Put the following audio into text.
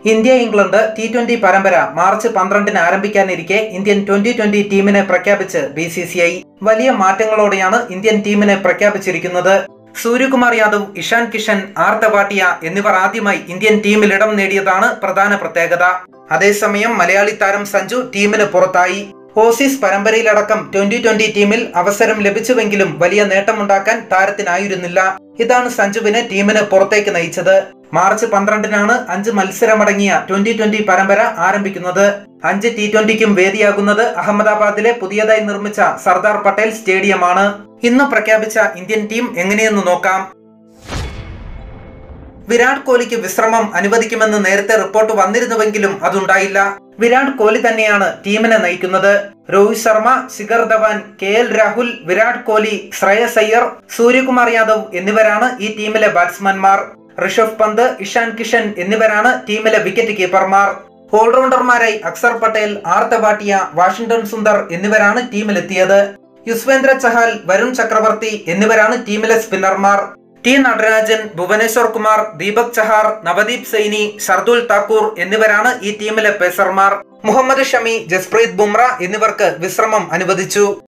India England T twenty പരമ്പര March പന്ത്രണ്ടിന് ആരംഭിക്കാനിരിക്കെ ഇന്ത്യൻ ട്വന്റി ട്വന്റി ടീമിനെ പ്രഖ്യാപിച്ച് ബി സി സി ഐ വലിയ മാറ്റങ്ങളോടെയാണ് ഇന്ത്യൻ ടീമിനെ പ്രഖ്യാപിച്ചിരിക്കുന്നത് സൂര്യകുമാർ യാദവ് ഇഷാൻ കിഷൻ ആർ തവാട്ടിയ എന്നിവർ ആദ്യമായി ഇന്ത്യൻ ടീമിൽ ഇടം നേടിയതാണ് പ്രധാന പ്രത്യേകത അതേസമയം മലയാളി താരം സഞ്ജു ടീമിന് പുറത്തായി ഓസീസ് പരമ്പരയിലടക്കം ട്വന്റി ട്വന്റി ടീമിൽ അവസരം ലഭിച്ചുവെങ്കിലും വലിയ നേട്ടമുണ്ടാക്കാൻ താരത്തിനായിരുന്നില്ല ഇതാണ് സഞ്ജുവിനെ ടീമിന് പുറത്തേക്ക് നയിച്ചത് മാർച്ച് പന്ത്രണ്ടിനാണ് അഞ്ച് മത്സരമടങ്ങിയ ട്വന്റി ട്വന്റി പരമ്പര ആരംഭിക്കുന്നത് അഞ്ച് ടി ട്വന്റിക്കും വേദിയാകുന്നത് അഹമ്മദാബാദിലെ പുതിയതായി നിർമ്മിച്ച സർദാർ പട്ടേൽ സ്റ്റേഡിയമാണ് ഇന്ന് പ്രഖ്യാപിച്ച ഇന്ത്യൻ ടീം എങ്ങനെയെന്ന് നോക്കാം വിരാട് കോഹ്ലിക്ക് വിശ്രമം അനുവദിക്കുമെന്ന് നേരത്തെ റിപ്പോർട്ട് വന്നിരുന്നുവെങ്കിലും അതുണ്ടായില്ല വിരാട് കോഹ്ലി തന്നെയാണ് ടീമിനെ നയിക്കുന്നത് രോഹിത് ശർമ്മ ശിഖർ ധവാൻ കെ എൽ രാഹുൽ വിരാട് കോഹ്ലി ശ്രേയസ് അയ്യർ സൂര്യകുമാർ യാദവ് എന്നിവരാണ് ഈ ടീമിലെ ബാറ്റ്സ്മാൻമാർ ഋഷഭ് പന്ത് ഇഷാൻ കിഷൻ എന്നിവരാണ് ടീമിലെ വിക്കറ്റ് കീപ്പർമാർ ഓൾറൗണ്ടർമാരായി അക്സർ പട്ടേൽ ആർ തവാട്ടിയ വാഷിംഗ്ടൺ സുന്ദർ എന്നിവരാണ് ടീമിലെത്തിയത് യുസ്വേന്ദ്ര ചഹാൽ വരുൺ ചക്രവർത്തി എന്നിവരാണ് ടീമിലെ സ്പിന്നർമാർ ടി നടരാജൻ ഭുവനേശ്വർ കുമാർ ദീപക് ചഹാർ നവദീപ് സൈനി ഷർദുൽ താക്കൂർ എന്നിവരാണ് ഈ ടീമിലെ പേസർമാർ മുഹമ്മദ് ഷമി ജസ്പ്രീത് ബുംറ എന്നിവർക്ക് വിശ്രമം അനുവദിച്ചു